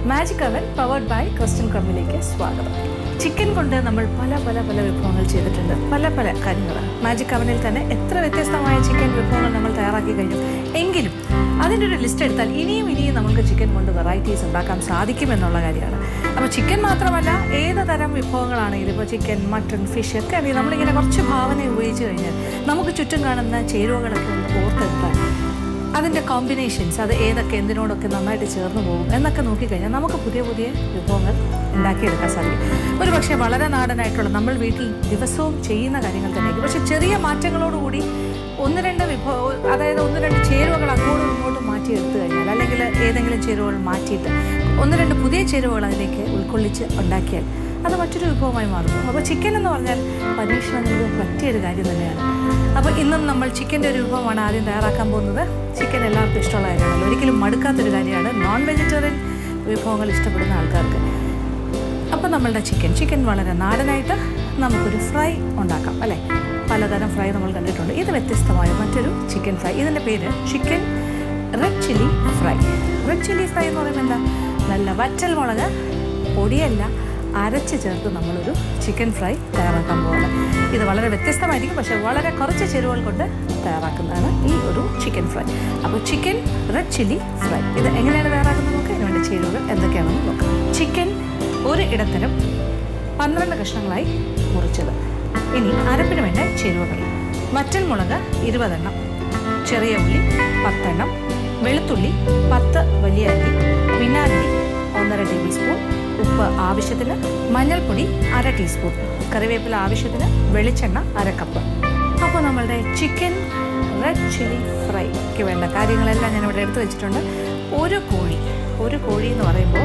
magic അവൻ powered by Christian ക്രമിലേക്ക് സ്വാഗതം chicken കൊണ്ട് നമ്മൾ പല പല പല വിഭവങ്ങൾ ചെയ്തിട്ടുണ്ട് പല പല കാര്യങ്ങൾ മാജിക് അവനിൽ തന്നെ എത്ര വ്യത്യസ്തമായ ചിക്കൻ വിഭവങ്ങൾ നമ്മൾ തയ്യാറാക്കി കഴിഞ്ഞു എങ്കിലും അതിൻ്റെ ഒരു ലിസ്റ്റ് എടുത്താൽ ഇനിയും ഇനിയും നമുക്ക് ചിക്കൻ കൊണ്ട് വെറൈറ്റീസ് ഉണ്ടാക്കാൻ സാധിക്കുമെന്നുള്ള കാര്യമാണ് അപ്പോൾ ചിക്കൻ മാത്രമല്ല ഏത് തരം വിഭവങ്ങളാണെങ്കിലും ഇപ്പോൾ ചിക്കൻ മട്ടൺ ഫിഷ് ഒക്കെ ആണെങ്കിൽ നമ്മളിങ്ങനെ കുറച്ച് ഭാവന ഉപയോഗിച്ച് കഴിഞ്ഞാൽ നമുക്ക് ചുറ്റും കാണുന്ന ചേരുവകളൊക്കെ ഒന്ന് ഓർത്തെടുത്താൽ അതിൻ്റെ കോമ്പിനേഷൻസ് അത് ഏതൊക്കെ എന്തിനോടൊക്കെ നന്നായിട്ട് ചേർന്ന് പോകും എന്നൊക്കെ നോക്കിക്കഴിഞ്ഞാൽ നമുക്ക് പുതിയ പുതിയ വിഭവങ്ങൾ ഉണ്ടാക്കിയെടുക്കാൻ സാധിക്കും ഒരു പക്ഷേ വളരെ നാടനായിട്ടുള്ള നമ്മൾ വീട്ടിൽ ദിവസവും ചെയ്യുന്ന കാര്യങ്ങൾ തന്നെയായിരിക്കും പക്ഷേ ചെറിയ മാറ്റങ്ങളോടുകൂടി ഒന്ന് രണ്ട് വിഭവ അതായത് ഒന്ന് രണ്ട് ചേരുവകൾ അങ്ങോട്ടും ഇങ്ങോട്ടും മാറ്റിയെടുത്തു കഴിഞ്ഞാൽ അല്ലെങ്കിൽ ഏതെങ്കിലും ചേരുവകൾ മാറ്റിയിട്ട് ഒന്ന് രണ്ട് പുതിയ ചേരുവകൾ അതിലേക്ക് ഉൾക്കൊള്ളിച്ച് ഉണ്ടാക്കിയാൽ അത് മറ്റൊരു വിഭവമായി മാറുന്നു അപ്പോൾ ചിക്കൻ എന്ന് പറഞ്ഞാൽ പരീക്ഷണങ്ങൾക്ക് പറ്റിയൊരു കാര്യം തന്നെയാണ് അപ്പോൾ ഇന്നും നമ്മൾ ചിക്കൻ്റെ ഒരു വിഭവമാണ് ആദ്യം തയ്യാറാക്കാൻ പോകുന്നത് ചിക്കൻ എല്ലാവർക്കും ഇഷ്ടമുള്ള കാര്യമാണല്ലോ ഒരിക്കലും മടുക്കാത്തൊരു കാര്യമാണ് നോൺ വെജിറ്റേറിയൻ വിഭവങ്ങൾ ഇഷ്ടപ്പെടുന്ന ആൾക്കാർക്ക് അപ്പോൾ നമ്മളുടെ ചിക്കൻ ചിക്കൻ വളരെ നാടനായിട്ട് നമുക്കൊരു ഫ്രൈ ഉണ്ടാക്കാം അല്ലേ പലതരം ഫ്രൈ നമ്മൾ കണ്ടിട്ടുണ്ട് ഇത് വ്യത്യസ്തമായ മറ്റൊരു ചിക്കൻ ഫ്രൈ ഇതിൻ്റെ പേര് chicken red chilli fry red chilli fry എന്ന് പറയുമ്പോൾ എന്താ നല്ല വറ്റൽ മുളക് പൊടിയല്ല അരച്ച് ചേർത്ത് നമ്മളൊരു ചിക്കൻ ഫ്രൈ തയ്യാറാക്കാൻ പോകുന്നത് ഇത് വളരെ വ്യത്യസ്തമായിരിക്കും പക്ഷേ വളരെ കുറച്ച് ചേരുവകൾ കൊണ്ട് തയ്യാറാക്കുന്നതാണ് ഈ ഒരു ചിക്കൻ ഫ്രൈ അപ്പോൾ ചിക്കൻ റെഡ് ചില്ലി ഫ്രൈ ഇത് എങ്ങനെയാണ് തയ്യാറാക്കുന്നത് നോക്കാം ഇതിന് വേണ്ട ചേരുവകൾ എന്തൊക്കെയാണെന്ന് നോക്കാം ചിക്കൻ ഒരു ഇടത്തരം പന്ത്രണ്ട് കഷ്ണങ്ങളായി മുറിച്ചത് ഇനി അരപ്പിന് വേണ്ട ചേരുവകൾ വറ്റൽ മുളക് ഇരുപതെണ്ണം ചെറിയ ഉള്ളി പത്തെണ്ണം വെളുത്തുള്ളി പത്ത് വലിയ അല്ലി വിനാഗിരി ഒന്നര ടേബിൾ സ്പൂൺ ഉപ്പ് ആവശ്യത്തിന് മഞ്ഞൾപ്പൊടി അര ടീസ്പൂൺ കറിവേപ്പില ആവശ്യത്തിന് വെളിച്ചെണ്ണ അര കപ്പ് അപ്പോൾ നമ്മളുടെ ചിക്കൻ റെഡ് ചില്ലി ഫ്രൈക്ക് വേണ്ട കാര്യങ്ങളെല്ലാം ഞാൻ ഇവിടെ എടുത്തു വെച്ചിട്ടുണ്ട് ഒരു കോഴി ഒരു കോഴി എന്ന് പറയുമ്പോൾ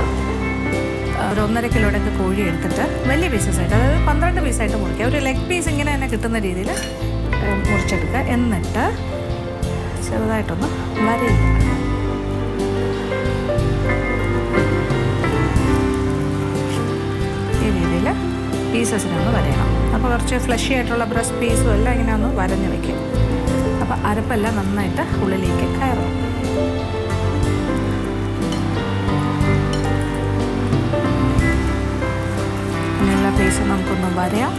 ഒരു ഒന്നര കിലോയുടെ കോഴി എടുത്തിട്ട് വലിയ പീസസ് ആയിട്ട് അതായത് പന്ത്രണ്ട് പീസായിട്ട് മുറിക്കുക ഒരു ലെഗ് പീസ് ഇങ്ങനെ തന്നെ കിട്ടുന്ന രീതിയിൽ മുറിച്ചെടുക്കുക എന്നിട്ട് ചെറുതായിട്ടൊന്ന് വരയുക ഈ രീതിയിൽ പീസസിനൊന്ന് വരയണം അപ്പോൾ കുറച്ച് ഫ്ലഷി ആയിട്ടുള്ള ബ്രസ്റ്റ് പീസും എല്ലാം ഇങ്ങനെ ഒന്ന് വരഞ്ഞ് വയ്ക്കും അപ്പോൾ അരപ്പെല്ലാം നന്നായിട്ട് ഉള്ളിലേക്ക് കയറണം എല്ലാ പീസും നമുക്കൊന്ന് വരയാം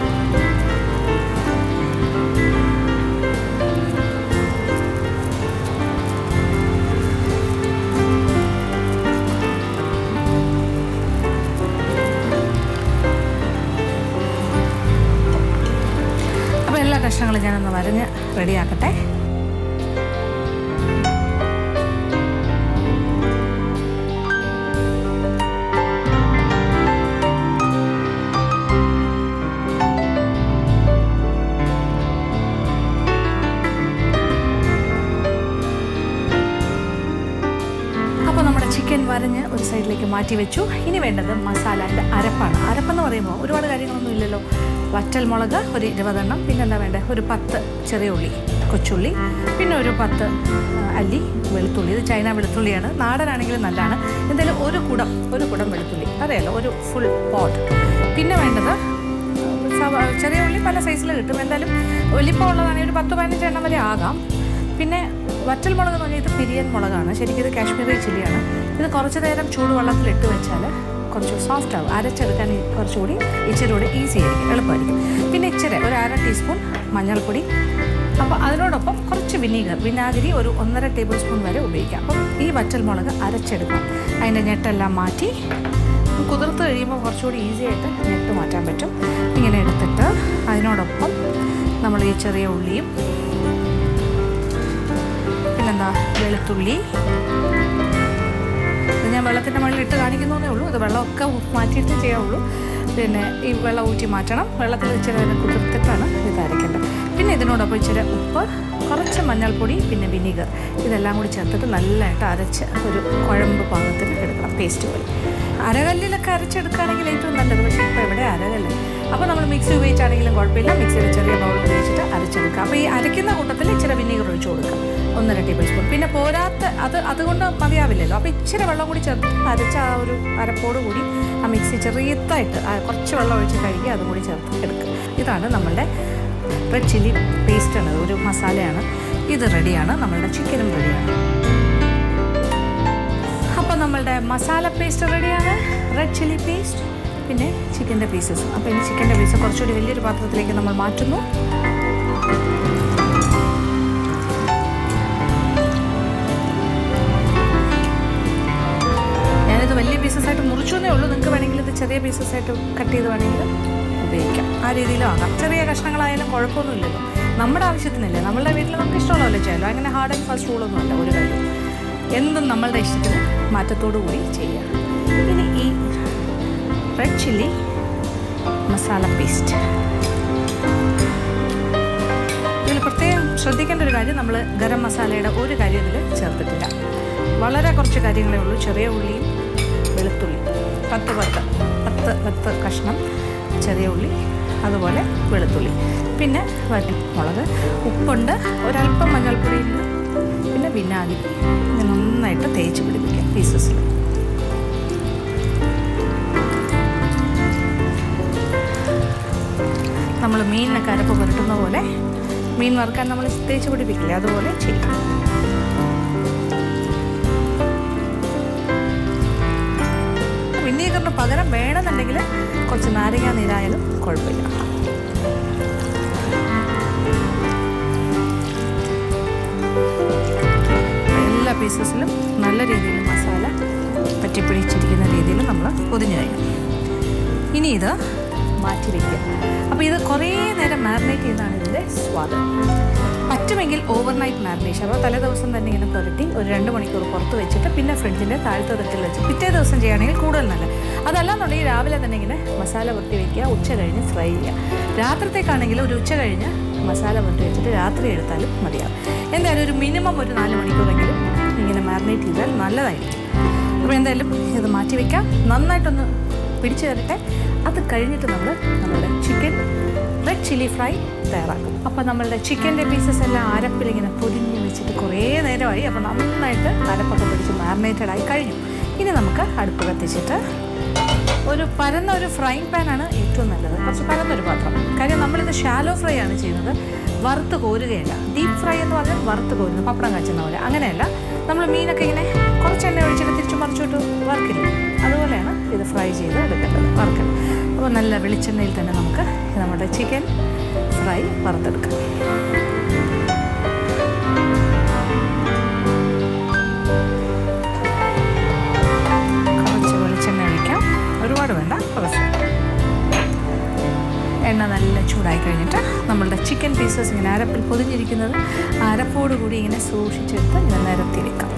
അപ്പോൾ എല്ലാ കഷ്ണങ്ങളും ഞാനൊന്ന് വരഞ്ഞ് റെഡിയാക്കട്ടെ അപ്പോൾ നമ്മുടെ ചിക്കൻ വരഞ്ഞ് ഒരു സൈഡിലേക്ക് മാറ്റി വെച്ചു ഇനി വേണ്ടത് മസാലൻ്റെ അരപ്പാണ് അരപ്പെന്ന് പറയുമ്പോൾ ഒരുപാട് കാര്യങ്ങളൊന്നും ഇല്ലല്ലോ വറ്റൽ മുളക് ഒരു ഇരുപതെണ്ണം പിന്നെ എന്താ വേണ്ടത് ഒരു പത്ത് ചെറിയ ഉള്ളി കൊച്ചുള്ളി പിന്നെ ഒരു പത്ത് ആ, അല്ലി വെളുത്തുള്ളി ഇത് ചൈന വെളുത്തുള്ളിയാണ് നാടനാണെങ്കിലും നല്ലതാണ് എന്തായാലും ഒരു കുടം ഒരു കുടം വെളുത്തുള്ളി അറിയാലോ ഒരു ഫുൾ പോട്ട് പിന്നെ വേണ്ടത് സവ- ചെറിയ ഉള്ളി പല സൈസിൽ കിട്ടും എന്തായാലും വലിപ്പമുള്ളതാണെങ്കിൽ ഒരു പത്ത് പതിനഞ്ച് എണ്ണം വരെ ആകാം പിന്നെ വറ്റൽ മുളക് എന്ന് പറഞ്ഞാൽ ഇത് പിരിയൻ മുളകാണ് ശരിക്കും ഇത് കാശ്മീരി ചില്ലിയാണ് ഇത് കുറച്ച് നേരം ചൂടുവെള്ളത്തിൽ ഇട്ട് വെച്ചാൽ കുറച്ച് സോഫ്റ്റ് ആവും അരച്ചെടുക്കാൻ ഈ കുറച്ചുകൂടി ഇച്ചിരി കൂടി ഈസി ആയിരിക്കും എളുപ്പമായിരിക്കും പിന്നെ ഇച്ചിരി ഒരു അര ടീസ്പൂൺ മഞ്ഞൾപ്പൊടി അപ്പോൾ അതിനോടൊപ്പം കുറച്ച് വിനീഗർ വിനാഗിരി ഒരു ഒന്നര ടേബിൾ സ്പൂൺ വരെ ഉപയോഗിക്കാം അപ്പം ഈ വറ്റൽ മുളക് അരച്ചെടുക്കാം അതിൻ്റെ ഞെട്ടെല്ലാം മാറ്റി കുതിർത്ത് കഴിയുമ്പോൾ കുറച്ചുകൂടി ഈസി ആയിട്ട് ഞെട്ട് മാറ്റാൻ പറ്റും ഇങ്ങനെ എടുത്തിട്ട് അതിനോടൊപ്പം നമ്മൾ ഈ ചെറിയ ഉള്ളിയും പിന്നെന്താ വെളുത്തുള്ളി ഇത് ഞാൻ വെള്ളത്തിൻ്റെ മുകളിൽ ഇട്ട് കാണിക്കുന്നതേ ഉള്ളൂ ഇത് വെള്ളമൊക്കെ മാറ്റിയിട്ട് ചെയ്യാവുള്ളൂ പിന്നെ ഈ വെള്ളം ഊറ്റി മാറ്റണം വെള്ളത്തിൽ ഇച്ചിരി നേരം കുതിർത്തിട്ടാണ് ഇത് അരയ്ക്കേണ്ടത് പിന്നെ ഇതിനോടൊപ്പം ഇച്ചിരി ഉപ്പ് കുറച്ച് മഞ്ഞൾപ്പൊടി പിന്നെ വിനീഗർ ഇതെല്ലാം കൂടി ചേർത്തിട്ട് നല്ലതായിട്ട് അരച്ച് ഒരു കുഴമ്പ് പാകത്തിന് എടുക്കണം പേസ്റ്റ് പോലെ അരകല്ലിലൊക്കെ അരച്ചെടുക്കുകയാണെങ്കിൽ ഏറ്റവും നല്ലത് പക്ഷേ ഇപ്പോൾ ഇവിടെ അരകല്ല് അപ്പോൾ നമ്മൾ മിക്സി ഉപയോഗിച്ചാണെങ്കിലും കുഴപ്പമില്ല മിക്സിയുടെ ചെറിയ ബൗൾ ഉപയോഗിച്ചിട്ട് അരച്ചെടുക്കുക അപ്പോൾ ഈ അരയ്ക്കുന്ന കൂട്ടത്തിൽ ഇച്ചിരി വിനീഗർ ഒഴിച്ച് കൊടുക്കുക ഒന്നര ടേബിൾ സ്പൂൺ പിന്നെ പോരാത്ത അത് അതുകൊണ്ട് മതിയാവില്ലല്ലോ അപ്പോൾ ഇച്ചിരി വെള്ളം കൂടി ചേർത്ത് അരച്ച ആ ഒരു അരപ്പോട് കൂടി ആ മിക്സി ചെറിയതായിട്ട് ആ കുറച്ച് വെള്ളം ഒഴിച്ച് കഴുകി അതും കൂടി ചേർത്ത് എടുക്കുക ഇതാണ് നമ്മളുടെ റെഡ് ചില്ലി പേസ്റ്റാണ് ഒരു മസാലയാണ് ഇത് റെഡിയാണ് നമ്മളുടെ ചിക്കനും റെഡിയാണ് അപ്പോൾ നമ്മളുടെ മസാല പേസ്റ്റ് റെഡിയാണ് റെഡ് ചില്ലി പേസ്റ്റ് പിന്നെ ചിക്കൻ്റെ പീസസ് അപ്പോൾ ഇനി ചിക്കൻ്റെ പീസ് കുറച്ചുകൂടി വലിയൊരു പാത്രത്തിലേക്ക് നമ്മൾ മാറ്റുന്നു ഞാനിത് വലിയ പീസസ് ആയിട്ട് മുറിച്ചെന്നേ ഉള്ളൂ നിങ്ങൾക്ക് വേണമെങ്കിൽ ഇത് ചെറിയ പീസസ് ആയിട്ട് കട്ട് ചെയ്ത് വേണമെങ്കിൽ ഉപയോഗിക്കാം ആ രീതിയിലും ആകാം ചെറിയ കഷ്ണങ്ങളായാലും കുഴപ്പമൊന്നുമില്ലല്ലോ നമ്മുടെ ആവശ്യത്തിനല്ലേ നമ്മളുടെ വീട്ടിൽ നമുക്ക് ഇഷ്ടമുള്ള പോലെ ചെയ്യാമല്ലോ അങ്ങനെ ഹാർഡ് ആൻഡ് ഫാസ്റ്റ് റൂളൊന്നും അല്ല ഒരു കാര്യം എന്തും നമ്മളുടെ ഇഷ്ടത്തിന് മാറ്റത്തോടു കൂടി ചെയ്യാം ഇനി ഈ റെഡ് ചില്ലി മസാല പേസ്റ്റ് ഇതിൽ പ്രത്യേകം ശ്രദ്ധിക്കേണ്ട ഒരു കാര്യം നമ്മൾ ഗരം മസാലയുടെ ഒരു കാര്യം ഇതിൽ ചേർത്തിട്ടില്ല വളരെ കുറച്ച് കാര്യങ്ങളേ ഉള്ളൂ ചെറിയ ഉള്ളിയും വെളുത്തുള്ളി പത്ത് പത്ത് പത്ത് പത്ത് കഷ്ണം ചെറിയ ഉള്ളി അതുപോലെ വെളുത്തുള്ളി പിന്നെ വറ്റ മുളക് ഉപ്പുണ്ട് ഒരല്പം മഞ്ഞൾപ്പൊടിയുണ്ട് പിന്നെ വിനാഗിരി ഇത് നന്നായിട്ട് തേച്ച് പിടിപ്പിക്കാം പീസസിൽ നമ്മൾ മീനിനൊക്കെ അരപ്പ് പുരട്ടുന്ന പോലെ മീൻ വറുക്കാൻ നമ്മൾ തേച്ച് പിടിപ്പിക്കില്ലേ അതുപോലെ ചെയ്യും വിനീഗറിന് പകരം വേണമെന്നുണ്ടെങ്കിൽ കുറച്ച് നാരങ്ങ നീരായാലും കുഴപ്പമില്ല എല്ലാ പീസസിലും നല്ല രീതിയിൽ മസാല പറ്റിപ്പിടിച്ചിരിക്കുന്ന രീതിയിൽ നമ്മൾ പൊതിഞ്ഞു കഴിഞ്ഞു ഇനി ഇത് മാറ്റി വയ്ക്കുക അപ്പോൾ ഇത് കുറേ നേരം മാരിനേറ്റ് ചെയ്യുന്നതാണ് ഇതിൻ്റെ സ്വാദം പറ്റുമെങ്കിൽ ഓവർനൈറ്റ് മാരിനേഷൻ അപ്പോൾ തലേ ദിവസം തന്നെ ഇങ്ങനെ പുരട്ടി ഒരു രണ്ട് മണിക്കൂർ പുറത്ത് വെച്ചിട്ട് പിന്നെ ഫ്രിഡ്ജിൻ്റെ താഴത്തെ തട്ടിൽ വെച്ച് പിറ്റേ ദിവസം ചെയ്യുകയാണെങ്കിൽ കൂടുതൽ നല്ല അതല്ലാന്നുണ്ടെങ്കിൽ രാവിലെ തന്നെ ഇങ്ങനെ മസാല പുരട്ടി വയ്ക്കുക ഉച്ച കഴിഞ്ഞ് ഫ്രൈ ചെയ്യുക രാത്രിത്തേക്കാണെങ്കിൽ ഒരു ഉച്ച കഴിഞ്ഞ് മസാല പുരട്ടി വെച്ചിട്ട് രാത്രി എടുത്താലും മതിയാവും എന്തായാലും ഒരു മിനിമം ഒരു നാല് മണിക്കൂറെങ്കിലും ഇങ്ങനെ മാരിനേറ്റ് ചെയ്താൽ നല്ലതായിരിക്കും അപ്പോൾ എന്തായാലും ഇത് മാറ്റി വയ്ക്കാം നന്നായിട്ടൊന്ന് പിടിച്ചു തരട്ടെ അത് കഴിഞ്ഞിട്ട് നമ്മൾ നമ്മുടെ ചിക്കൻ റെഡ് ചില്ലി ഫ്രൈ തയ്യാറാക്കും അപ്പോൾ നമ്മളുടെ ചിക്കൻ്റെ പീസസ് എല്ലാം അരപ്പിൽ ഇങ്ങനെ പൊതിഞ്ഞ് വെച്ചിട്ട് കുറേ നേരമായി അപ്പോൾ നന്നായിട്ട് അരപ്പൊക്കെ പിടിച്ച് മാറിനേറ്റഡ് ആയി കഴിഞ്ഞു ഇനി നമുക്ക് അടുപ്പ് കത്തിച്ചിട്ട് ഒരു പരന്ന ഒരു ഫ്രൈങ് പാനാണ് ഏറ്റവും നല്ലത് കുറച്ച് പരന്നൊരു പാത്രം കാര്യം നമ്മളിത് ഷാലോ ഫ്രൈ ആണ് ചെയ്യുന്നത് വറുത്ത് കോരുകയല്ല ഡീപ്പ് ഫ്രൈ എന്ന് പറഞ്ഞാൽ വറുത്ത് കോരുന്നു പപ്പടം കാച്ചുന്ന പോലെ അങ്ങനെയല്ല നമ്മൾ മീനൊക്കെ ഇങ്ങനെ കുറച്ച് എണ്ണ ഒഴിച്ചിട്ട് തിരിച്ചു മറിച്ചോട്ട് വറുക്കില്ല അതുപോലെയാണ് ഇത് ഫ്രൈ ചെയ്ത് എടുക്കേണ്ടത് വറുക്കണം അപ്പോൾ നല്ല വെളിച്ചെണ്ണയിൽ തന്നെ നമുക്ക് നമ്മുടെ ചിക്കൻ ഫ്രൈ വറുത്തെടുക്കാം കുറച്ച് വെളിച്ചെണ്ണ ഒഴിക്കാം ഒരുപാട് വേണ്ട കുറച്ച് എണ്ണ നല്ല ചൂടായി കഴിഞ്ഞിട്ട് നമ്മളുടെ ചിക്കൻ പീസസ് ഇങ്ങനെ അരപ്പിൽ പൊതിഞ്ഞിരിക്കുന്നത് അരപ്പോട് കൂടി ഇങ്ങനെ സൂക്ഷിച്ചെടുത്ത് ഇങ്ങനെ നിരത്തി വെക്കാം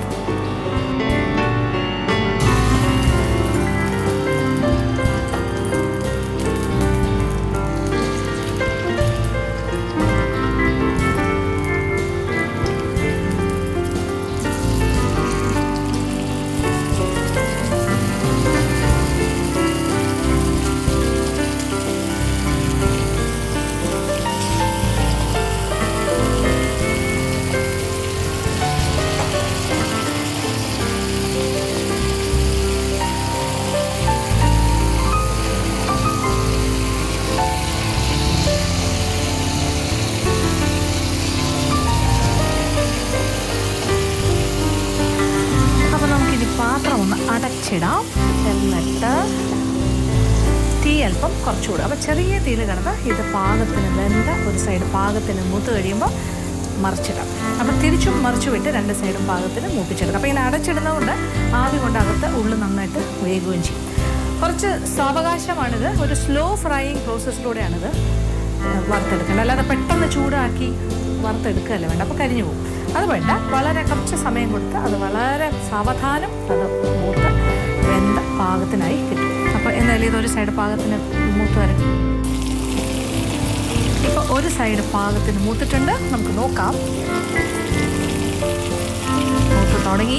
അപ്പോൾ നമുക്കിനി പാത്രം ഒന്ന് അടച്ചിടാം എന്നിട്ട് തീ അല്പം കുറച്ചുകൂടും അപ്പോൾ ചെറിയ തീയിൽ കിടന്ന് ഇത് പാകത്തിന് വെന്ത ഒരു സൈഡ് പാകത്തിന് മൂത്ത് കഴിയുമ്പോൾ മറിച്ചിടാം അപ്പോൾ തിരിച്ചും മറിച്ചു വിട്ട് രണ്ട് സൈഡും പാകത്തിന് മൂപ്പിച്ചെടുക്കാം അപ്പോൾ ഇങ്ങനെ അടച്ചിടുന്നതുകൊണ്ട് ആവി കൊണ്ട് അകത്ത് ഉള്ളു നന്നായിട്ട് വേകുകയും ചെയ്യും കുറച്ച് സാവകാശമാണിത് ഒരു സ്ലോ ഫ്രൈയിങ് പ്രോസസ്സിലൂടെയാണിത് വറുത്തെടുക്കേണ്ടത് അല്ലാതെ പെട്ടെന്ന് ചൂടാക്കി വറുത്തെടുക്കുകയല്ല വേണ്ട അപ്പോൾ കരിഞ്ഞു പോകും അത് വേണ്ട വളരെ കുറച്ച് സമയം കൊടുത്ത് അത് വളരെ സാവധാനം അത് മൂത്ത് വെന്ത പാകത്തിനായി കിട്ടും അപ്പോൾ എന്തായാലും ഇതൊരു സൈഡ് പാകത്തിന് മൂത്ത് വരും ഇപ്പോൾ ഒരു സൈഡ് പാകത്തിന് മൂത്തിട്ടുണ്ട് നമുക്ക് നോക്കാം മൂത്ത് തുടങ്ങി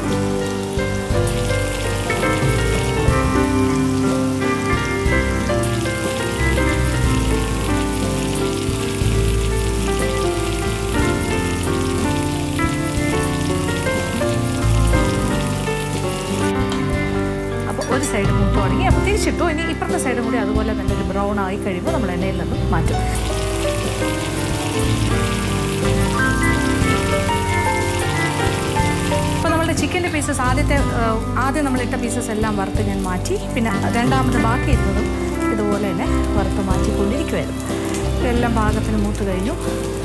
അപ്പോൾ ഒരു സൈഡ് മൂത്ത് തുടങ്ങി അപ്പോൾ തിരിച്ചിട്ടു ഇനി ഇപ്പുറത്തെ സൈഡും കൂടി അതുപോലെ തന്നെ ഒരു ബ്രൗൺ ആയി കഴിയുമ്പോൾ നമ്മൾ എണ്ണയിൽ നിന്നും മാറ്റും അപ്പോൾ നമ്മളുടെ ചിക്കൻ്റെ പീസസ് ആദ്യത്തെ ആ, ആദ്യം നമ്മൾ ഇട്ട പീസസ് എല്ലാം വറുത്ത് ഞാൻ മാറ്റി പിന്നെ രണ്ടാമത് ബാക്കി ഇരുന്നതും ഇതുപോലെ തന്നെ വറുത്ത് മാറ്റിക്കൊണ്ടിരിക്കുമായിരുന്നു എല്ലാം പാകത്തിന് മൂത്ത് കഴിഞ്ഞു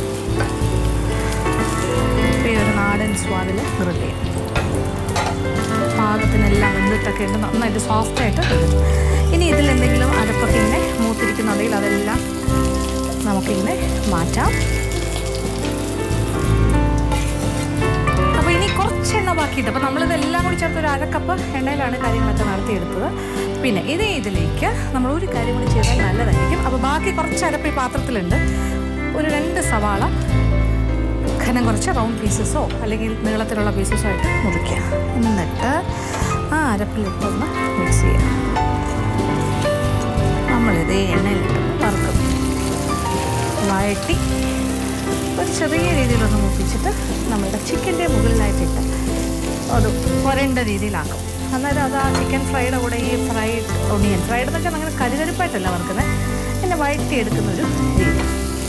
ഇപ്പോൾ ഈ ഒരു നാടൻ സ്വാദിൽ ഗ്രിൽ ചെയ്യാം പാകത്തിനെല്ലാം വെന്തിട്ടൊക്കെ ഉണ്ട് നന്നായിട്ട് സോഫ്റ്റായിട്ട് വെന്തിട്ടു ഇനി ഇതിൽ എന്തെങ്കിലും അരപ്പൊക്കെ ഇങ്ങനെ മൂത്തിരിക്കുന്നുണ്ടെങ്കിൽ അതെല്ലാം നമുക്കിങ്ങനെ മാറ്റാം അപ്പോൾ ഇനി കുറച്ച് എണ്ണ ബാക്കിയിട്ട് അപ്പോൾ നമ്മളിത് എല്ലാം കൂടി ചേർത്ത് ഒരു അരക്കപ്പ് എണ്ണയിലാണ് കാര്യങ്ങളൊക്കെ നടത്തിയെടുത്തത് പിന്നെ ഇതേ ഇതിലേക്ക് നമ്മൾ ഒരു കാര്യം കൂടി ചെയ്താൽ നല്ലതായിരിക്കും അപ്പോൾ ബാക്കി കുറച്ച് അരപ്പ് ഈ പാത്രത്തിലുണ്ട് ഒരു രണ്ട് സവാള ഘനം കുറച്ച് റൗണ്ട് പീസസോ അല്ലെങ്കിൽ നീളത്തിലുള്ള പീസസോ ആയിട്ട് മുറിക്കുക എന്നിട്ട് ആ അരപ്പിലിട്ടൊന്ന് മിക്സ് ചെയ്യുക നമ്മളിത് എണ്ണയിലിട്ടൊന്ന് വറുക്കും വഴട്ടി ഒരു ചെറിയ രീതിയിലൊന്ന് മൂപ്പിച്ചിട്ട് നമ്മളുടെ ചിക്കൻ്റെ മുകളിലായിട്ടിട്ട് അത് പുരണ്ട രീതിയിലാക്കും അന്നേരം അത് ആ ചിക്കൻ ഫ്രൈയുടെ കൂടെ ഈ ഫ്രൈഡ് ഒണിയൻ ഫ്രൈഡ് എന്ന് വെച്ചാൽ അങ്ങനെ കരുകരുപ്പായിട്ടല്ല വറുക്കുന്നത് പിന്നെ വഴറ്റി എടുക്കുന്നൊരു രീതി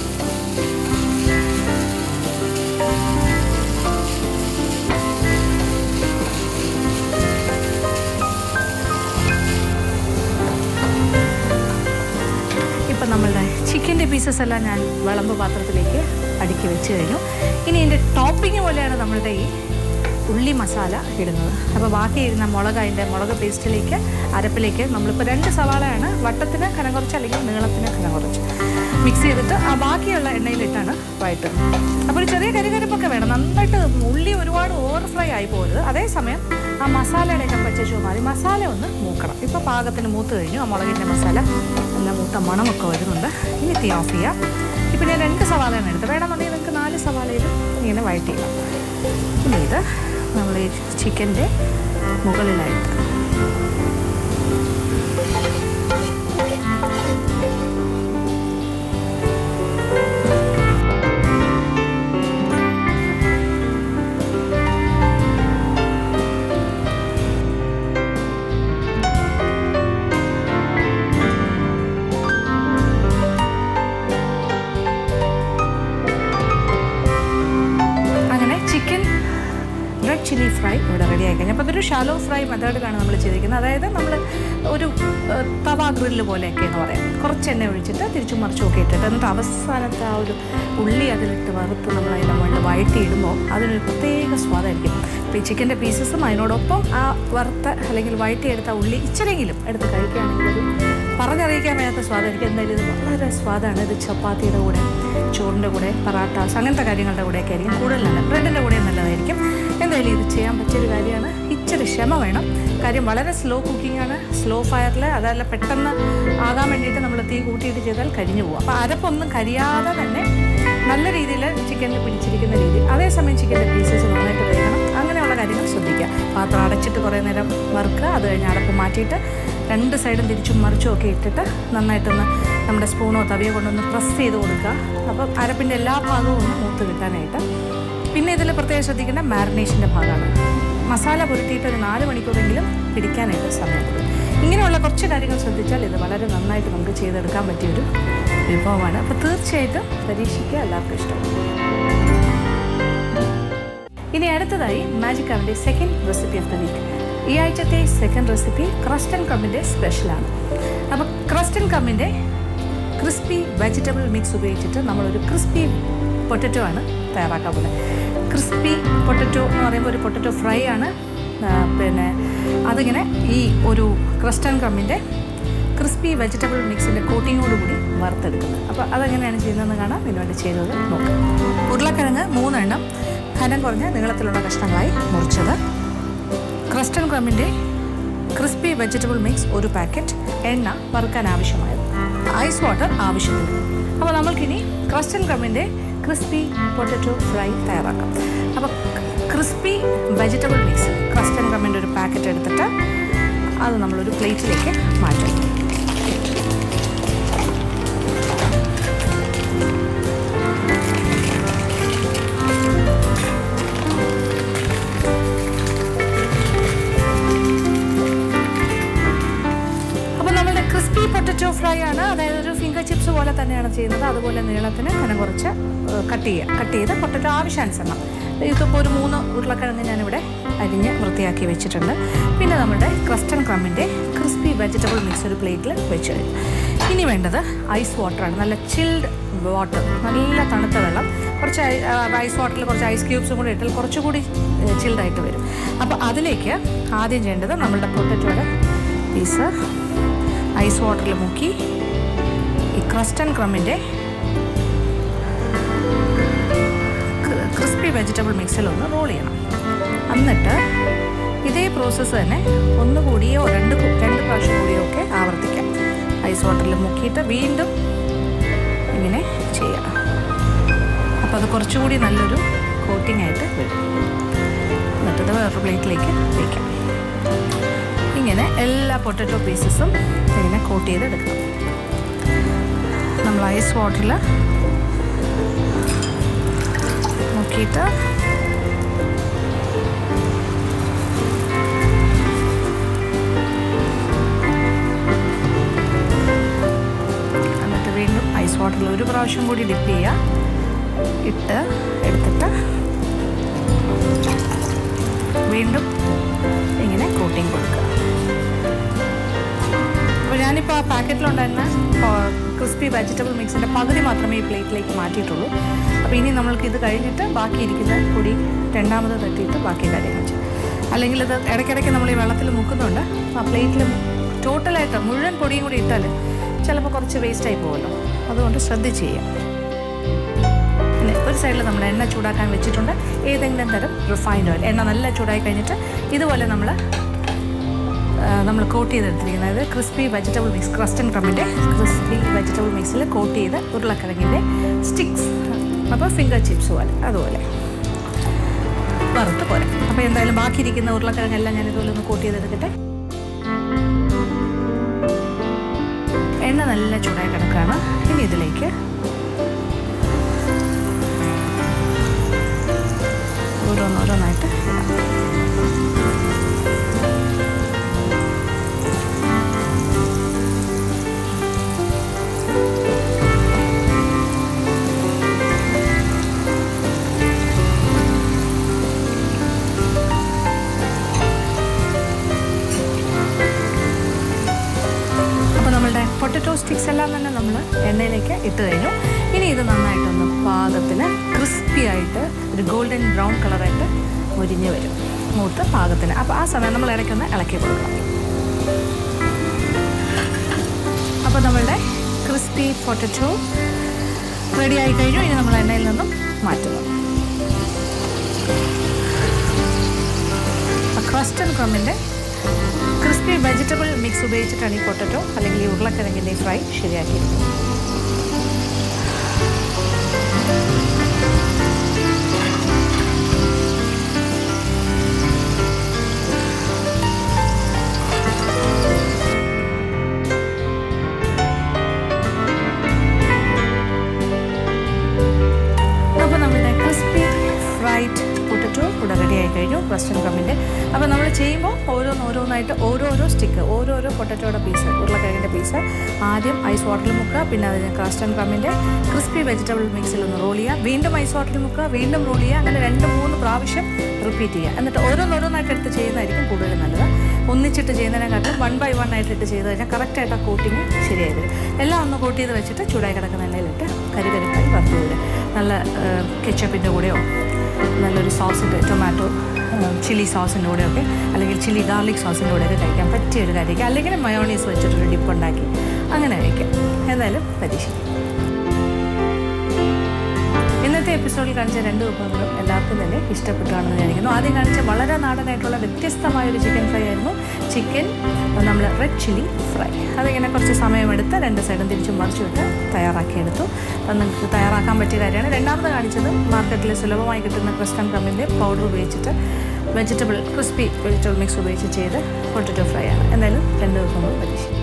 ഇപ്പം നമ്മളുടെ ചിക്കൻ്റെ പീസസ് എല്ലാം ഞാൻ വിളമ്പ് പാത്രത്തിലേക്ക് അടുക്കി വെച്ച് കഴിഞ്ഞു ഇനി ഇതിൻ്റെ ടോപ്പിംഗ് പോലെയാണ് നമ്മളുടെ ഈ ഉള്ളി മസാല ഇടുന്നത് അപ്പോൾ ബാക്കി ഇരുന്ന മുളക് അതിൻ്റെ മുളക് പേസ്റ്റിലേക്ക് അരപ്പിലേക്ക് നമ്മളിപ്പോൾ രണ്ട് സവാളയാണ് വട്ടത്തിന് കനം കുറച്ച് അല്ലെങ്കിൽ നീളത്തിന് കനം കുറച്ച് മിക്സ് ചെയ്തിട്ട് ആ ബാക്കിയുള്ള എണ്ണയിലിട്ടാണ് വഴറ്റുക അപ്പോൾ ഒരു ചെറിയ കരികരിപ്പൊക്കെ വേണം നന്നായിട്ട് ഉള്ളി ഒരുപാട് ഓവർ ഫ്രൈ ആയി പോകരുത് അതേസമയം ആ മസാലയുടെയൊക്കെ പച്ച മാറി മസാല ഒന്ന് മൂക്കണം ഇപ്പോൾ പാകത്തിന് മൂത്ത് കഴിഞ്ഞു ആ മുളകിൻ്റെ മസാല നല്ല മൂത്ത മണമൊക്കെ വരുന്നുണ്ട് ഇനി തീ ഓഫ് ചെയ്യാം ഇപ്പം ഞാൻ രണ്ട് സവാളയാണ് എടുത്തത് വേണമെന്നുണ്ടെങ്കിൽ നിങ്ങൾക്ക് നാല് സവാളയിൽ ഇങ്ങനെ വഴറ്റി ചെയ്യാം ഇനി ഇത് നമ്മൾ ഈ ചിക്കൻ്റെ മുകളിലായിട്ട് അങ്ങനെ ചിക്കൻ റെഡ് ചില്ലി ഫ്രൈ ഇവിടെ റെഡി ആയി കഴിഞ്ഞു അപ്പോൾ അതൊരു ഷാലോ ഫ്രൈ മെത്തേഡിലാണ് നമ്മൾ ചെയ്തിരിക്കുന്നത് അതായത് നമ്മൾ ഒരു ഏഹ്, തവ ഗ്രില്ല് പോലെയൊക്കെ എന്ന് പറയാം കുറച്ച് എണ്ണ ഒഴിച്ചിട്ട് തിരിച്ചും മറിച്ചും ഒക്കെ ഇട്ടിട്ട് എന്നിട്ട് അവസാനത്തെ ആ ഒരു ഉള്ളി അതിലിട്ട് വറുത്ത് നമ്മൾ അതിൻ്റെ മുകളിൽ വഴറ്റിയിടുമ്പോൾ അതിനൊരു പ്രത്യേക സ്വാദായിരിക്കും അപ്പോൾ ഈ ചിക്കൻ്റെ പീസസും അതിനോടൊപ്പം ആ വറുത്ത അല്ലെങ്കിൽ വഴറ്റിയെടുത്ത ഉള്ളി ഇച്ചിരെങ്കിലും എടുത്ത് കഴിക്കുകയാണെങ്കിൽ ഒരു പറഞ്ഞറിയിക്കാൻ വയ്യാത്ത സ്വാദായിരിക്കും എന്തായാലും ഇത് വളരെ സ്വാദാണ് ഇത് ചപ്പാത്തിയുടെ കൂടെ ചോറിൻ്റെ കൂടെ പറാട്ടാസ് അങ്ങനത്തെ കാര്യങ്ങളുടെ കൂടെയൊക്കെ ആയിരിക്കും കൂടുതൽ നല്ല ബ്രെഡിൻ്റെ കൂടെ നല്ലതായിരിക്കും എന്തായാലും ഇത് ചെയ്യാൻ പറ്റിയൊരു കാര്യമാണ് ഇച്ചിരി ക്ഷമ വേണം കാര്യം വളരെ സ്ലോ കുക്കിംഗ് ആണ് സ്ലോ ഫയറിൽ അതല്ല പെട്ടെന്ന് ആകാൻ വേണ്ടിയിട്ട് നമ്മൾ തീ കൂട്ടിയിട്ട് ചെയ്താൽ കരിഞ്ഞു പോകും അപ്പോൾ അരപ്പൊന്നും കരിയാതെ തന്നെ നല്ല രീതിയിൽ ചിക്കനിൽ പിടിച്ചിരിക്കുന്ന രീതി അതേസമയം ചിക്കൻ്റെ പീസസ് നന്നായിട്ട് വേണം അങ്ങനെയുള്ള കാര്യങ്ങൾ ശ്രദ്ധിക്കുക പാത്രം അടച്ചിട്ട് കുറേ നേരം വറുക്കുക അത് കഴിഞ്ഞ് അടപ്പ് മാറ്റിയിട്ട് രണ്ട് സൈഡും തിരിച്ചും മറിച്ചും ഒക്കെ ഇട്ടിട്ട് നന്നായിട്ടൊന്ന് നമ്മുടെ സ്പൂണോ തവിയോ കൊണ്ടൊന്ന് പ്രസ് ചെയ്ത് കൊടുക്കുക അപ്പം അരപ്പിൻ്റെ എല്ലാ ഭാഗവും ഒന്ന് മൂത്ത് കിട്ടാനായിട്ട് പിന്നെ ഇതിൽ പ്രത്യേകം ശ്രദ്ധിക്കേണ്ട മാരിനേഷൻ്റെ ഭാഗമാണ് മസാല പുരട്ടിയിട്ട് ഒരു നാല് മണിക്കൂറെങ്കിലും പിടിക്കാനായിട്ട് സമയം കൊടുക്കും ഇങ്ങനെയുള്ള കുറച്ച് കാര്യങ്ങൾ ശ്രദ്ധിച്ചാൽ ഇത് വളരെ നന്നായിട്ട് നമുക്ക് ചെയ്തെടുക്കാൻ പറ്റിയൊരു വിഭവമാണ് അപ്പോൾ തീർച്ചയായിട്ടും പരീക്ഷിക്കുക എല്ലാവർക്കും ഇഷ്ടം ഇനി അടുത്തതായി മാജിക് അവൻ്റെ second recipe of the week ഈ ആഴ്ചത്തെ സെക്കൻഡ് റെസിപ്പി ക്രസ്റ്റ് ആൻഡ് കമ്മിൻ്റെ സ്പെഷ്യലാണ് അപ്പോൾ ക്രസ്റ്റ് ആൻഡ് കമ്മിൻ്റെ ക്രിസ്പി വെജിറ്റബിൾ മിക്സ് ഉപയോഗിച്ചിട്ട് നമ്മളൊരു ക്രിസ്പി പൊട്ടറ്റോ ആണ് തയ്യാറാക്കാൻ പോകുന്നത് ക്രിസ്പി പൊട്ടറ്റോ എന്ന് പറയുമ്പോൾ ഒരു പൊട്ടറ്റോ ഫ്രൈ ആണ് ആ, പിന്നെ അതിങ്ങനെ ഈ ഒരു ക്രസ്റ്റ് ആൻഡ് കമ്മിൻ്റെ ക്രിസ്പി വെജിറ്റബിൾ മിക്സിൻ്റെ കോട്ടിങ്ങോടുകൂടി വറുത്തെടുക്കുന്നത് അപ്പോൾ അതെങ്ങനെയാണ് ചെയ്യുന്നതെന്ന് കാണാം ഇതിനുവേണ്ടി ചെയ്തത് നോക്കാം ഉരുളക്കിഴങ്ങ് മൂന്നെണ്ണം ഘനം കുറഞ്ഞ നീളത്തിലുള്ള കഷ്ണങ്ങളായി മുറിച്ചത് ക്രസ്റ്റൻ ക്രമിൻ്റെ ക്രിസ്പി വെജിറ്റബിൾ മിക്സ് ഒരു പാക്കറ്റ് എണ്ണ വറുക്കാൻ ആവശ്യമായത് ഐസ് വാട്ടർ ആവശ്യത്തിന് അപ്പോൾ നമ്മൾക്കിനി ക്രസ്റ്റൻ ക്രമിൻ്റെ ക്രിസ്പി പൊട്ടറ്റോ ഫ്രൈ തയ്യാറാക്കാം അപ്പോൾ ക്രിസ്പി വെജിറ്റബിൾ മിക്സ് ക്രസ്റ്റൻ ക്രമിൻ്റെ ഒരു പാക്കറ്റ് എടുത്തിട്ട് അത് നമ്മളൊരു പ്ലേറ്റിലേക്ക് മാറ്റാം അപ്പോൾ നമ്മളുടെ ക്രിസ്പി പൊട്ടറ്റോ ഫ്രൈ ആണ് അതായത് ഒരു ഫിംഗർ ചിപ്സ് പോലെ തന്നെയാണ് ചെയ്യുന്നത് അതുപോലെ നീളത്തിന് കനം കുറച്ച് കട്ട് ചെയ്യുക കട്ട് ചെയ്ത് പൊട്ടറ്റോ ആവശ്യാനുസരണം ഇതിപ്പോൾ ഒരു മൂന്ന് ഉരുളക്കിഴങ്ങ് ഞാനിവിടെ അരിഞ്ഞ് വൃത്തിയാക്കി വെച്ചിട്ടുണ്ട് പിന്നെ നമ്മുടെ ക്രസ്റ്റൻ ക്രമ്മിൻ്റെ ക്രിസ്പി വെജിറ്റബിൾ മിക്സ് ഒരു പ്ലേറ്റിൽ വെച്ച് കഴിഞ്ഞു ഇനി വേണ്ടത് ഐസ് വാട്ടറാണ് നല്ല ചിൽഡ് വാട്ടർ നല്ല തണുത്ത വെള്ളം കുറച്ച് ഐസ് വാട്ടറിൽ കുറച്ച് ഐസ് ക്യൂബ്സും കൂടി ഇട്ടാൽ കുറച്ചുകൂടി ചിൽഡായിട്ട് വരും അപ്പോൾ അതിലേക്ക് ആദ്യം ചെയ്യേണ്ടത് നമ്മളുടെ പൊട്ടറ്റോയുടെ പീസ് ഐസ് വാട്ടറിൽ മുക്കി ഈ ക്രസ്റ്റൻ ക്രമ്മിൻ്റെ ക്രിസ്പി വെജിറ്റബിൾ മിക്സിൽ ഒന്ന് റോൾ ചെയ്യണം എന്നിട്ട് ഇതേ പ്രോസസ്സ് തന്നെ ഒന്നുകൂടിയോ രണ്ട് കു- രണ്ട് പ്രാവശ്യം കൂടിയോ ഒക്കെ ആവർത്തിക്കാം ഐസ് വാട്ടറിൽ മുക്കിയിട്ട് വീണ്ടും ഇങ്ങനെ ചെയ്യാം അപ്പോൾ അത് കുറച്ചുകൂടി നല്ലൊരു കോട്ടിംഗ് ആയിട്ട് വരും എന്നിട്ടത് വേറൊരു പ്ലേറ്റിലേക്ക് വയ്ക്കാം ഇങ്ങനെ എല്ലാ പൊട്ടറ്റോ പീസസും ഇങ്ങനെ കോട്ട് ചെയ്തെടുക്കണം നമ്മൾ ഐസ് വാട്ടറിൽ മുക്കിയിട്ട് എന്നിട്ട് വീണ്ടും ഐസ് വാട്ടറിൽ ഒരു പ്രാവശ്യം കൂടി ഡിപ്പ് ചെയ്യുക ഇട്ട് എടുത്തിട്ട് വീണ്ടും ഇങ്ങനെ കോട്ടിങ് കൊടുക്കുക അപ്പോൾ ഞാനിപ്പോൾ ആ പാക്കറ്റിലുണ്ടായിരുന്ന ക്രിസ്പി വെജിറ്റബിൾ മിക്സിൻ്റെ പകുതി മാത്രമേ ഈ പ്ലേറ്റിലേക്ക് മാറ്റിയിട്ടുള്ളൂ അപ്പോൾ ഇനി നമ്മൾക്ക് ഇത് കഴിഞ്ഞിട്ട് ബാക്കിയിരിക്കുന്ന പൊടി രണ്ടാമത് തട്ടിയിട്ട് ബാക്കി കാര്യങ്ങൾ ചെയ്യും അല്ലെങ്കിൽ ഇത് ഇടയ്ക്കിടയ്ക്ക് നമ്മൾ ഈ വെള്ളത്തിൽ മുക്കുന്നുണ്ട് ആ പ്ലേറ്റിൽ ടോട്ടലായിട്ട് മുഴുവൻ പൊടിയും കൂടി ഇട്ടാൽ ചിലപ്പോൾ കുറച്ച് വേസ്റ്റായി പോകുമല്ലോ അതുകൊണ്ട് ശ്രദ്ധിച്ച് ചെയ്യാം പിന്നെ ഒരു സൈഡിൽ നമ്മൾ എണ്ണ ചൂടാക്കാൻ വെച്ചിട്ടുണ്ട് ഏതെങ്കിലും തരം റിഫൈൻഡ് ഓയിൽ എണ്ണ നല്ല ചൂടായി കഴിഞ്ഞിട്ട് ഇതുപോലെ നമ്മൾ നമ്മൾ കോട്ട് ചെയ്തെടുത്തിരിക്കുന്നത് അതായത് ക്രിസ്പി വെജിറ്റബിൾ മിക്സ് ക്രസ്റ്റൻ ക്രമിൻ്റെ ക്രിസ്പി വെജിറ്റബിൾ മിക്സിൽ കോട്ട് ചെയ്ത് ഉരുളക്കിഴങ്ങിൻ്റെ സ്റ്റിക്സ് അപ്പോൾ ഫിംഗർ ചിപ്സ് പോലെ അതുപോലെ വറുത്ത് പോരാ അപ്പോൾ എന്തായാലും ബാക്കിയിരിക്കുന്ന ഉരുളക്കിഴങ്ങെല്ലാം ഞാൻ ഇതുപോലെ ഒന്ന് കോട്ട് ചെയ്തെടുക്കട്ടെ എണ്ണ നല്ല ചൂടായി കിടക്കുകയാണ് ഇനി ഇതിലേക്ക് ഓരോന്നോരോന്നായിട്ട് ഇടാം അപ്പോൾ നമ്മളുടെ പൊട്ടറ്റോ സ്റ്റിക്സ് എല്ലാം തന്നെ നമ്മൾ എണ്ണയിലേക്ക് ഇട്ട് കഴിഞ്ഞു ഇനി ഇത് നന്നായിട്ടൊന്ന് പാകത്തിന് ക്രിസ്പി ആയിട്ട് ഒരു ഗോൾഡൻ ബ്രൗൺ കളറായിട്ട് മുരിഞ്ഞ് വരും മൂത്ത് പാകത്തിന് അപ്പോൾ ആ സമയം നമ്മൾ ഇടയ്ക്കൊന്ന് ഇളക്കി കൊടുക്കണം അപ്പോൾ നമ്മളുടെ ക്രിസ്പി പൊട്ടറ്റോ റെഡി ആയി കഴിഞ്ഞു ഇനി നമ്മൾ എണ്ണയിൽ നിന്നും മാറ്റുന്നു ക്രസ്റ്റൻ ക്രമിൻ്റെ ക്രിസ്പി വെജിറ്റബിൾ മിക്സ് ഉപയോഗിച്ചിട്ടാണ് ഈ പൊട്ടറ്റോ അല്ലെങ്കിൽ ഈ ഉരുളക്കിഴങ്ങിൻ്റെ ഫ്രൈ ശരിയാക്കിയിരിക്കുന്നത് അപ്പോൾ നമ്മുടെ ക്രിസ്പി ഫ്രൈഡ് പൊട്ടറ്റോ ഇവിടെ റെഡി ആയി കഴിഞ്ഞു വെസ്റ്റേൺ ക്രമിൻ്റെ അപ്പോൾ നമ്മൾ ചെയ്യുമ്പോൾ ഓരോന്ന് ഓരോന്നായിട്ട് ഓരോരോ സ്റ്റിക്ക് ഓരോരോ പൊട്ടറ്റോയുടെ പീസ് ഉരുളക്കിഴങ്ങിൻ്റെ പീസ് ആദ്യം ഐസ് വാട്ടറിൽ മുക്കുക പിന്നെ അതിന് കാസ്റ്റൺ ക്രമിൻ്റെ ക്രിസ്പി വെജിറ്റബിൾ മിക്സിൽ ഒന്ന് റോൾ ചെയ്യുക വീണ്ടും ഐസ് വാട്ടറിൽ മുക്കുക വീണ്ടും റോൾ ചെയ്യുക അങ്ങനെ രണ്ട് മൂന്ന് പ്രാവശ്യം റിപ്പീറ്റ് ചെയ്യുക എന്നിട്ട് ഓരോന്നോരോന്നായിട്ട് എടുത്ത് ചെയ്യുന്നതായിരിക്കും കൂടുതൽ നല്ലത് ഒന്നിച്ചിട്ട് ചെയ്യുന്നതിനെക്കാട്ടും വൺ ബൈ വൺ ആയിട്ട് ഇട്ട് ചെയ്ത് കഴിഞ്ഞാൽ കറക്റ്റായിട്ട് ആ കോട്ടിങ് ശരിയായി വരും എല്ലാം ഒന്ന് കോട്ട് ചെയ്ത് വെച്ചിട്ട് ചൂടായി കിടക്കുന്ന എണ്ണയിലിട്ട് കരികരിപ്പായി വറുത്ത് വരും നല്ല കെച്ചപ്പിൻ്റെ കൂടെയോ നല്ലൊരു സോസിൻ്റെ ടൊമാറ്റോ ചില്ലി സോസിൻ്റെ കൂടെയൊക്കെ അല്ലെങ്കിൽ ചില്ലി ഗാർലിക് സോസിൻ്റെ കൂടെയൊക്കെ കഴിക്കാൻ പറ്റിയ ഒരു കാര്യമൊക്കെ അല്ലെങ്കിൽ മയോണീസ് വെച്ചിട്ടൊരു ഡിപ്പ് ഉണ്ടാക്കി അങ്ങനെ കഴിക്കാം എന്തായാലും പരീക്ഷിക്കും ഇന്നത്തെ എപ്പിസോഡിൽ കാണിച്ച രണ്ട് വിഭവങ്ങളും എല്ലാവർക്കും തന്നെ ഇഷ്ടപ്പെട്ടാണെന്ന് വിചാരിക്കുന്നു ആദ്യം കാണിച്ച വളരെ നാടനായിട്ടുള്ള വ്യത്യസ്തമായ ഒരു ചിക്കൻ ഫ്രൈ ആയിരുന്നു ചിക്കൻ നമ്മൾ റെഡ് ചില്ലി ഫ്രൈ അതിങ്ങനെ കുറച്ച് സമയമെടുത്ത് രണ്ട് സൈഡും തിരിച്ചും മറിച്ചും ഇട്ട് തയ്യാറാക്കിയെടുത്തു അത് നിങ്ങൾക്ക് തയ്യാറാക്കാൻ പറ്റിയ കാര്യമാണ് രണ്ടാമത് കാണിച്ചത് മാർക്കറ്റിൽ സുലഭമായി കിട്ടുന്ന ക്രിസ്റ്റൻ കമ്മിൻ്റെ പൗഡർ ഉപയോഗിച്ചിട്ട് വെജിറ്റബിൾ ക്രിസ്പി വെജിറ്റബിൾ മിക്സ് ഉപയോഗിച്ച് ചെയ്ത് പൊട്ടറ്റോ ഫ്രൈ ആണ് എന്തായാലും രണ്ട് വിഭവങ്ങളും പരീക്ഷിക്കും